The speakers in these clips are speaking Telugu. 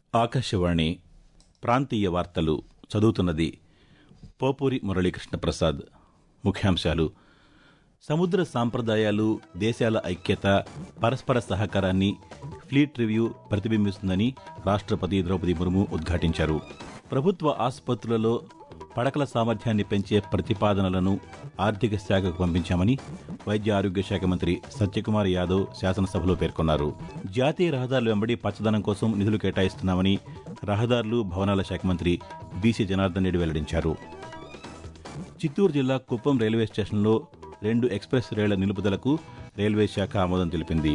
ఆకాశవాణి ప్రాంతీయ వార్తలు చదువుతున్నది పోపూరి మురళీకృష్ణ ప్రసాద్ ముఖ్యాంశాలు సముద్ర సాంప్రదాయాలు దేశాల ఐక్యత పరస్పర సహకారాన్ని ఫ్లీట్ రివ్యూ ప్రతిబింబిస్తుందని రాష్ట్రపతి ద్రౌపది ముర్ము ఉద్ఘాటించారు ప్రభుత్వ ఆసుపత్రులలో పడకల సామర్థ్యాన్ని పెంచే ప్రతిపాదనలను ఆర్థిక శాఖకు పంపించామని వైద్య ఆరోగ్య శాఖ మంత్రి సత్యకుమార్ యాదవ్ శాసనసభలో పేర్కొన్నారు జాతీయ రహదారుల వెంబడి పచ్చదనం కోసం నిధులు కేటాయిస్తున్నామని రహదారులు భవనాల శాఖ మంత్రి బీసీ జనార్దన్ రెడ్డి వెల్లడించారు చిత్తూరు జిల్లా కుప్పం రైల్వే స్టేషన్లో రెండు ఎక్స్ప్రెస్ రైళ్ల నిలుపుదలకు రైల్వే శాఖ ఆమోదం తెలిపింది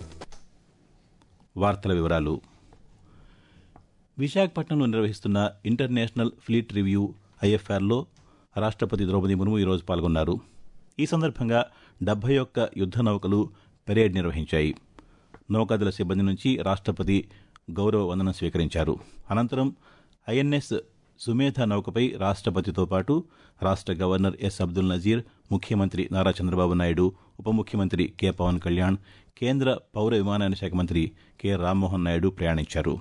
వార్తల వివరాలు విశాఖపట్నంలో నిర్వహిస్తున్న ఇంటర్నేషనల్ ఫ్లీట్ రివ్యూ ఐఎఫ్ఆర్లో రాష్ట్రపతి ద్రౌపది ముర్ము ఈరోజు పాల్గొన్నారు ఈ సందర్భంగా డెబ్బై ఒక్క యుద్ద నౌకలు పెరేడ్ నిర్వహించాయి నౌకాదళ సిబ్బంది నుంచి రాష్ట్రపతి గౌరవ వందనం స్వీకరించారు అనంతరం ఐఎన్ఎస్ సుమేధ నౌకపై రాష్ట్రపతితో పాటు రాష్ట్ర గవర్నర్ ఎస్ అబ్దుల్ నజీర్ ముఖ్యమంత్రి నారా చంద్రబాబు నాయుడు ఉప ముఖ్యమంత్రి కె పవన్ కళ్యాణ్ కేంద్ర పౌర విమానయాన శాఖ మంత్రి కె రామ్మోహన్ నాయుడు ప్రయాణించారు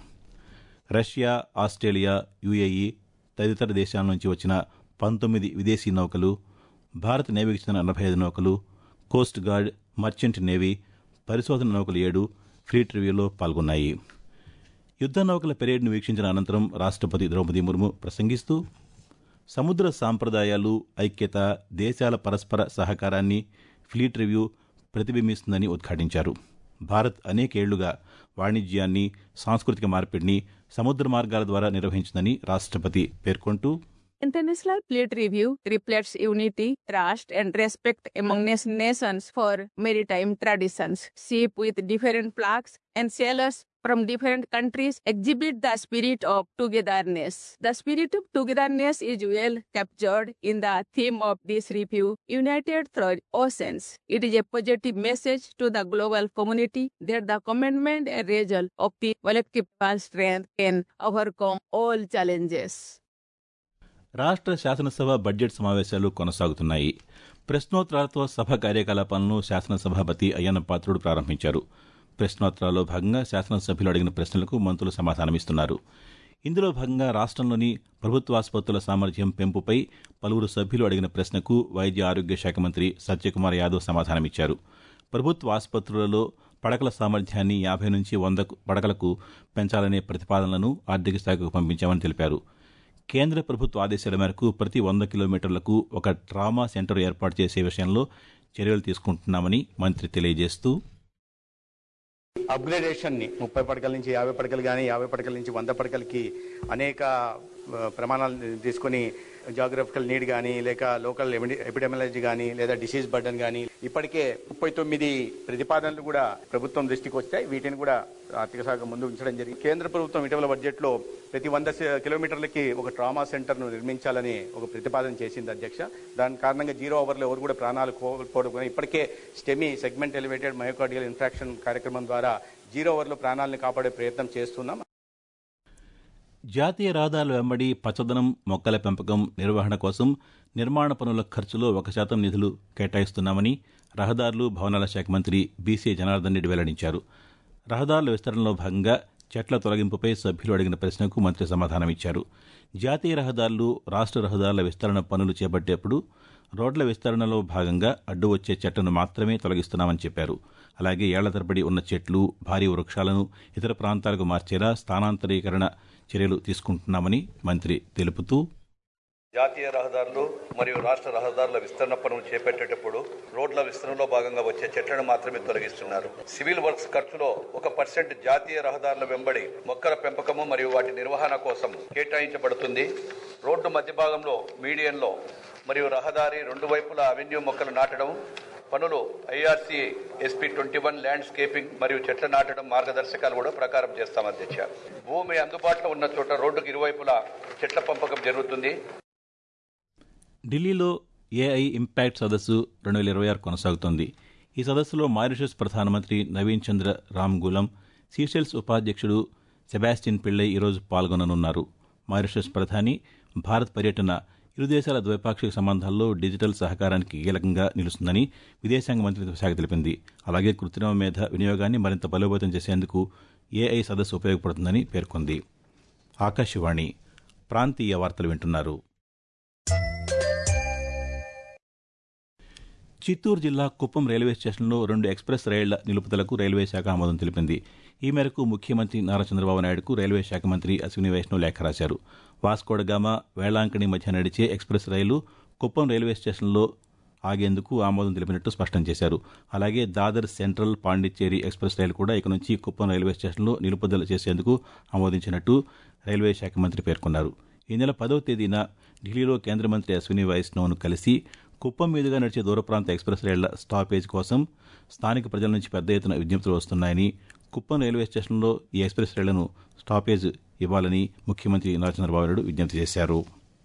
రష్యా ఆస్ట్రేలియా యుఏఈ తదితర దేశాల నుంచి వచ్చిన పంతొమ్మిది విదేశీ నౌకలు భారత నేవీకి చెందిన నలభై ఐదు నౌకలు కోస్ట్ గార్డ్ మర్చెంట్ నేవీ పరిశోధన నౌకలు ఏడు ఫ్లీట్ రివ్యూలో పాల్గొన్నాయి యుద్ద నౌకల పెరేడ్ను వీక్షించిన అనంతరం రాష్ట్రపతి ద్రౌపది ముర్ము ప్రసంగిస్తూ సముద్ర సాంప్రదాయాలు ఐక్యత దేశాల పరస్పర సహకారాన్ని ఫ్లీట్ రివ్యూ ప్రతిబింబిస్తుందని ఉద్ఘాటించారు భారత్ అనేకేళ్లుగా వాణిజ్యాన్ని సాంస్కృతిక మార్పిడిని సముద్ర మార్గాల ద్వారా నిర్వహించిందని రాష్ట్రపతి పేర్కొంటూ International Fleet Review reflects unity, trust, and respect among nation- nations for maritime traditions. Ships with different flags and sailors from different countries exhibit the spirit of togetherness. The spirit of togetherness is well captured in the theme of this review, United Through Oceans. It is a positive message to the global community that the commitment and result of the collective strength can overcome all challenges. రాష్ట్ర శాసనసభ బడ్జెట్ సమావేశాలు కొనసాగుతున్నాయి ప్రశ్నోత్తరాలతో సభ కార్యకలాపాలను శాసనసభాపతి అయ్యన్న పాత్రుడు ప్రారంభించారు ప్రశ్నోత్తరాల్లో భాగంగా శాసనసభ్యులు అడిగిన ప్రశ్నలకు మంత్రులు సమాధానమిస్తున్నారు ఇందులో భాగంగా రాష్ట్రంలోని ప్రభుత్వ ఆసుపత్రుల సామర్థ్యం పెంపుపై పలువురు సభ్యులు అడిగిన ప్రశ్నకు వైద్య ఆరోగ్య శాఖ మంత్రి సత్యకుమార్ యాదవ్ సమాధానమిచ్చారు ప్రభుత్వ ఆసుపత్రులలో పడకల సామర్థ్యాన్ని యాభై నుంచి వంద పడకలకు పెంచాలనే ప్రతిపాదనలను ఆర్థిక శాఖకు పంపించామని తెలిపారు కేంద్ర ప్రభుత్వ ఆదేశాల మేరకు ప్రతి వంద కిలోమీటర్లకు ఒక ట్రామా సెంటర్ ఏర్పాటు చేసే విషయంలో చర్యలు తీసుకుంటున్నామని మంత్రి తెలియజేస్తూ అప్గ్రేడేషన్ ని ముప్పై పడకల నుంచి యాభై పడకలు కానీ యాభై పడకల నుంచి వంద పడకలకి అనేక ఆ, ప్రమాణాలు తీసుకొని జాగ్రఫికల్ నీడ్ కానీ లేక లోకల్ ఎపిడెమియాలజీ కానీ లేదా డిసీజ్ బర్డన్ కానీ ఇప్పటికే ముప్పై తొమ్మిది ప్రతిపాదనలు కూడా ప్రభుత్వం దృష్టికి వచ్చాయి వీటిని కూడా ఆర్థిక శాఖ ముందు ఉంచడం జరిగింది కేంద్ర ప్రభుత్వం ఇటీవల బడ్జెట్ లో ప్రతి వంద సే- కిలోమీటర్లకి ఒక ట్రామా సెంటర్ ను నిర్మించాలని ఒక ప్రతిపాదన చేసింది అధ్యక్ష దాని కారణంగా జీరో ఓవర్లో ఎవరు కూడా ప్రాణాలు కోల్పోవడం కానీ ఇప్పటికే STEMI segment elevated myocardial infarction కార్యక్రమం ద్వారా జీరో ఓవర్లో ప్రాణాలను కాపాడే ప్రయత్నం చేస్తున్నాం జాతీయ రహదారుల వెంబడి పచ్చదనం మొక్కల పెంపకం నిర్వహణ కోసం నిర్మాణ పనుల ఖర్చులో ఒక శాతం నిధులు కేటాయిస్తున్నామని రహదారులు భవనాల శాఖ మంత్రి బీసీ జనార్దన్ రెడ్డి వెల్లడించారు రహదారుల విస్తరణలో భాగంగా చెట్ల తొలగింపుపై సభ్యులు అడిగిన ప్రశ్నకు మంత్రి సమాధానమిచ్చారు జాతీయ రహదారులు రాష్ట్ర రహదారుల విస్తరణ పనులు చేపట్టేప్పుడు రోడ్ల విస్తరణలో భాగంగా అడ్డు వచ్చే చెట్లను మాత్రమే తొలగిస్తున్నామని చెప్పారు అలాగే ఏళ్ల తరబడి ఉన్న చెట్లు భారీ వృక్షాలను ఇతర ప్రాంతాలకు మార్చేలా స్థానాంతరీకరణ చర్యలు తీసుకుంటున్నామని మంత్రి తెలుపుతూ జాతీయ రహదారులు మరియు రాష్ట్ర రహదారుల విస్తరణ పనులు చేపట్టేటప్పుడు రోడ్ల విస్తరణలో భాగంగా వచ్చే చెట్లను మాత్రమే తొలగిస్తున్నారు సివిల్ వర్క్స్ ఖర్చులో ఒక పర్సెంట్ జాతీయ రహదారుల వెంబడి మొక్కల పెంపకము మరియు వాటి నిర్వహణ కోసం కేటాయించబడుతుంది రోడ్డు మధ్య భాగంలో మీడియన్లో మరియు రహదారి రెండు వైపులా అవెన్యూ మొక్కలు నాటడం పనులు IRC SP twenty one landscaping మరియు చెట్ల నాటడం మార్గదర్శకాలు కూడా ప్రకారం చేస్తాం అధ్యక్ష భూమి అందుబాటులో ఉన్న చోట రోడ్డుకు ఇరువైపులా చెట్ల పెంపకం జరుగుతుంది ఢిల్లీలో ఏఐ ఇంపాక్ట్ సదస్సు రెండు వేల ఇరవై ఆరు కొనసాగుతోంది ఈ సదస్సులో మారిషస్ ప్రధానమంత్రి నవీన్ చంద్ర రామ్గూలం సీషెల్స్ ఉపాధ్యక్షుడు సెబాస్టిన్ పిళ్ళై ఈరోజు పాల్గొననున్నారు మారిషస్ ప్రధాని భారత్ పర్యటన ఇరు దేశాల ద్వైపాక్షిక సంబంధాల్లో డిజిటల్ సహకారానికి కీలకంగా నిలుస్తుందని విదేశాంగ మంత్రిత్వ శాఖ తెలిపింది అలాగే కృత్రిమ మేధ వినియోగాన్ని మరింత బలోపేతం చేసేందుకు ఏఐ సదస్సు ఉపయోగపడుతుందని పేర్కొంది ఆకాశవాణి ప్రాంతీయ వార్తలు వింటున్నారు చిత్తూరు జిల్లా కుప్పం రైల్వే స్టేషన్లో రెండు ఎక్స్ప్రెస్ రైళ్ల నిలుపుదలకు రైల్వే శాఖ ఆమోదం తెలిపింది ఈ మేరకు ముఖ్యమంత్రి నారా చంద్రబాబు నాయుడుకు రైల్వే శాఖ మంత్రి అశ్విని వైష్ణవ్ లేఖ రాశారు వాస్కోడగామ వేళాంకణి మధ్య నడిచే ఎక్స్ప్రెస్ రైలు కుప్పం రైల్వే స్టేషన్లో ఆగేందుకు ఆమోదం తెలిపినట్టు స్పష్టం చేశారు అలాగే దాదర్ సెంట్రల్ పాండిచ్చేరి ఎక్స్ప్రెస్ రైలు కూడా ఇక నుంచి కుప్పం రైల్వే స్టేషన్లో నిలుపుదల చేసేందుకు ఆమోదించినట్టు రైల్వే శాఖ మంత్రి పేర్కొన్నారు ఈ నెల పదవ తేదీన ఢిల్లీలో కేంద్ర మంత్రి అశ్విని వైష్ణవ్ను కలిసి కుప్పం మీదుగా నడిచే దూర ప్రాంత ఎక్స్ప్రెస్ రైళ్ల స్టాపేజ్ కోసం స్థానిక ప్రజల నుంచి పెద్ద ఎత్తున విజ్ఞప్తులు వస్తున్నాయని కుప్పం రైల్వే స్టేషన్లో ఈ ఎక్స్ప్రెస్ రైళ్లను స్టాపేజ్ ఇవ్వాలని ముఖ్యమంత్రి నారా చంద్రబాబు నాయుడు విజ్ఞప్తి చేశారు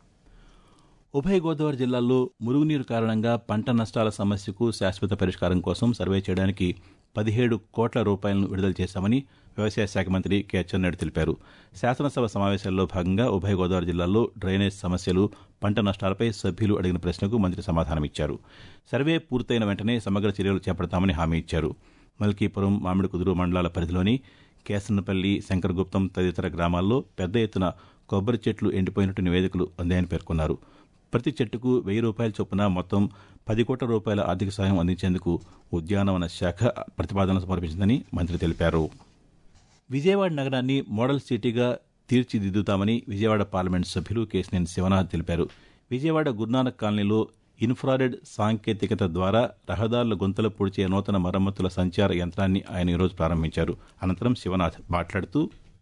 ఉభయ గోదావరి జిల్లాల్లో మురుగునీరు కారణంగా పంట నష్టాల సమస్యకు శాశ్వత పరిష్కారం కోసం సర్వే చేయడానికి పదిహేడు కోట్ల రూపాయలను విడుదల చేశామని వ్యవసాయ శాఖ మంత్రి కె అచ్చెన్నాయుడు తెలిపారు శాసనసభ సమావేశాల్లో భాగంగా ఉభయ గోదావరి జిల్లాల్లో డ్రైనేజ్ సమస్యలు పంట నష్టాలపై సభ్యులు అడిగిన ప్రశ్నకు మంత్రి సమాధానమిచ్చారు సర్వే పూర్తయిన వెంటనే సమగ్ర చర్యలు చేపడతామని హామీ ఇచ్చారు మల్కీపురం మామిడి కుదురు మండలాల పరిధిలోని కేసన్నపల్లి శంకరగుప్తం తదితర గ్రామాల్లో పెద్ద ఎత్తున కొబ్బరి చెట్లు ఎండిపోయినట్టు నివేదికలు అందాయని పేర్కొన్నారు ప్రతి చెట్టుకు వెయ్యి రూపాయల చొప్పున మొత్తం పది కోట్ల రూపాయల ఆర్థిక సాయం అందించేందుకు ఉద్యానవన శాఖ ప్రతిపాదన సమర్పించిందని మంత్రి తెలిపారు విజయవాడ నగరాన్ని మోడల్ సిటీగా తీర్చిదిద్దుతామని విజయవాడ పార్లమెంట్ సభ్యులు కేసినేని శివనాథ్ తెలిపారు విజయవాడ గురునానక్ కాలనీలో ఇన్ఫ్రారెడ్ సాంకేతికత ద్వారా రహదారుల గుంతలు పొడిచే నూతన మరమ్మతుల సంచార యంత్రాన్ని ఆయన ఈరోజు ప్రారంభించారు అనంతరం శివనాథ్ మాట్లాడుతూ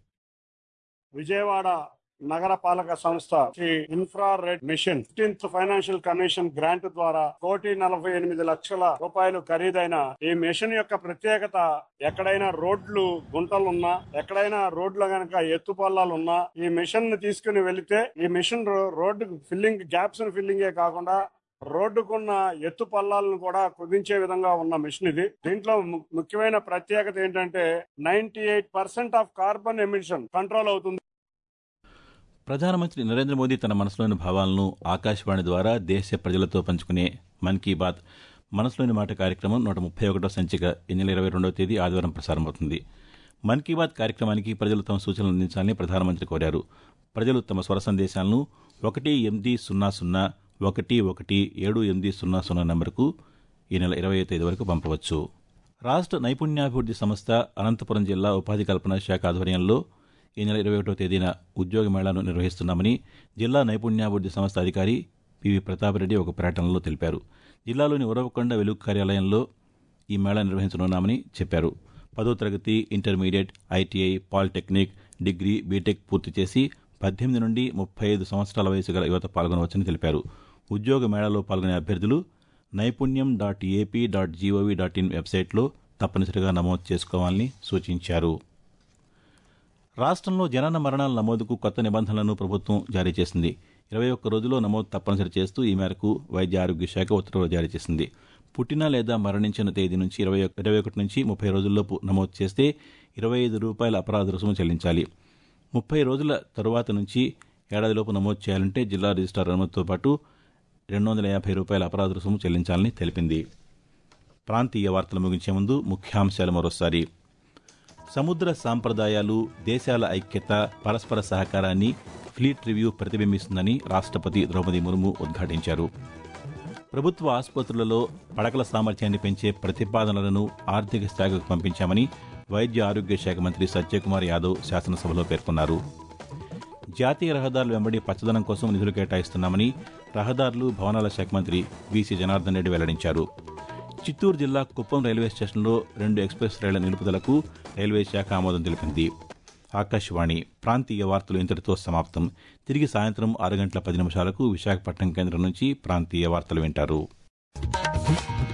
విజయవాడ నగర పాలక సంస్థ infra red mission fifteenth financial commission grant ద్వారా కోటి నలభై ఎనిమిది లక్షల రూపాయలు ఖరీదైన ఈ మిషన్ యొక్క ప్రత్యేకత ఎక్కడైనా రోడ్లు గుంటలున్నా ఎక్కడైనా రోడ్లు గనక ఎత్తు పల్లాలు ఉన్నా ఈ మిషన్ ని తీసుకుని వెళితే ఈ మిషన్ రోడ్డు ఫిల్లింగ్ గ్యాప్స్ ఫిల్లింగే కాకుండా రోడ్డుకున్న ఎత్తు పల్లాలను కూడా కుదించే విధంగా ఉన్న మిషన్ ఇది దీంట్లో ము- ముఖ్యమైన ప్రత్యేకత ఏంటంటే ninety eight percent of carbon emission control అవుతుంది ప్రధానమంత్రి నరేంద్ర మోదీ తన మనసులోని భావాలను ఆకాశవాణి ద్వారా దేశ ప్రజలతో పంచుకునే మన్ కీ బాత్ మనసులోని మాట కార్యక్రమం నూట ముప్పై ఒకటో సంచిక ఈ నెల ఇరవై రెండవ తేదీ ఆదివారం ప్రసారమవుతుంది మన్ కీ బాత్ కార్యక్రమానికి ప్రజలు తమ సూచనలు అందించాలని ప్రధానమంత్రి కోరారు ప్రజలు తమ స్వర సందేశాలను ఒకటి ఎనిమిది సున్నా సున్నా ఒకటి ఒకటి ఏడు ఎనిమిది సున్నా సున్నా నంబరుకు ఈ నెల ఇరవై తేదీ వరకు పంపవచ్చు రాష్ట్ర నైపుణ్యాభివృద్ధి సంస్థ అనంతపురం జిల్లా ఉపాధి కల్పన శాఖ ఆధ్వర్యంలో ఈ నెల ఇరవై ఒకటో తేదీన ఉద్యోగ మేళాను నిర్వహిస్తున్నామని జిల్లా నైపుణ్యాభివృద్ధి సంస్థ అధికారి పివి ప్రతాపరెడ్డి ఒక ప్రకటనలో తెలిపారు జిల్లాలోని ఉరవకొండ వెలుగు కార్యాలయంలో ఈ మేళా నిర్వహించనున్నామని చెప్పారు పదో తరగతి intermediate ITI polytechnic degree BTech పూర్తి చేసి పద్దెనిమిది నుండి ముప్పై ఐదు సంవత్సరాల వయసు గల యువత పాల్గొనవచ్చని తెలిపారు ఉద్యోగ మేళాలో పాల్గొనే అభ్యర్థులు Naipunyam dot AP dot G O V dot in వెబ్సైట్లో తప్పనిసరిగా నమోదు చేసుకోవాలని సూచించారు రాష్ట్రంలో జనన మరణాల నమోదుకు కొత్త నిబంధనలను ప్రభుత్వం జారీ చేసింది ఇరవై ఒక్క రోజుల్లో నమోదు తప్పనిసరి చేస్తూ ఈ మేరకు వైద్య ఆరోగ్య శాఖ ఉత్తర్వులు జారీ చేసింది పుట్టిన లేదా మరణించిన తేదీ నుంచి ఇరవై ఇరవై ఒకటి నుంచి ముప్పై రోజుల్లోపు నమోదు చేస్తే ఇరవై ఐదు రూపాయల అపరాధ రుసుము చెల్లించాలి ముప్పై రోజుల తరువాత నుంచి ఏడాదిలోపు నమోదు చేయాలంటే జిల్లా రిజిస్టార్ అనుమతితో పాటు రెండు వందల యాభై రూపాయల అపరాధ రుసుము చెల్లించాలని తెలిపింది ప్రాంతీయ వార్తలు ముగించే ముందు ముఖ్యాంశాలు మరోసారి సముద్ర సాంప్రదాయాలు దేశాల ఐక్యత పరస్పర సహకారాన్ని ఫ్లీట్ రివ్యూ ప్రతిబింబిస్తుందని రాష్ట్రపతి ద్రౌపది ముర్ము ఉద్ఘాటించారు ప్రభుత్వ ఆసుపత్రులలో పడకల సామర్థ్యాన్ని పెంచే ప్రతిపాదనలను ఆర్థిక శాఖకు పంపించామని వైద్య ఆరోగ్య శాఖ మంత్రి సత్యకుమార్ యాదవ్ శాసనసభలో పేర్కొన్నారు జాతీయ రహదారుల వెంబడి పచ్చదనం కోసం నిధులు కేటాయిస్తున్నామని రహదారులు భవనాల శాఖ మంత్రి బీసీ జనార్దన్ రెడ్డి వెల్లడించారు చిత్తూరు జిల్లా కుప్పం రైల్వే స్టేషన్లో రెండు ఎక్స్ప్రెస్ రైళ్ల నిలుపుదలకు రైల్వే శాఖ ఆమోదం తెలిపింది ఆకాశవాణి ప్రాంతీయ వార్తలు ఇంతటితో సమాప్తం తిరిగి సాయంత్రం ఆరు గంటల పది నిమిషాలకు విశాఖపట్నం కేంద్రం నుంచి ప్రాంతీయ వార్తలు వింటారు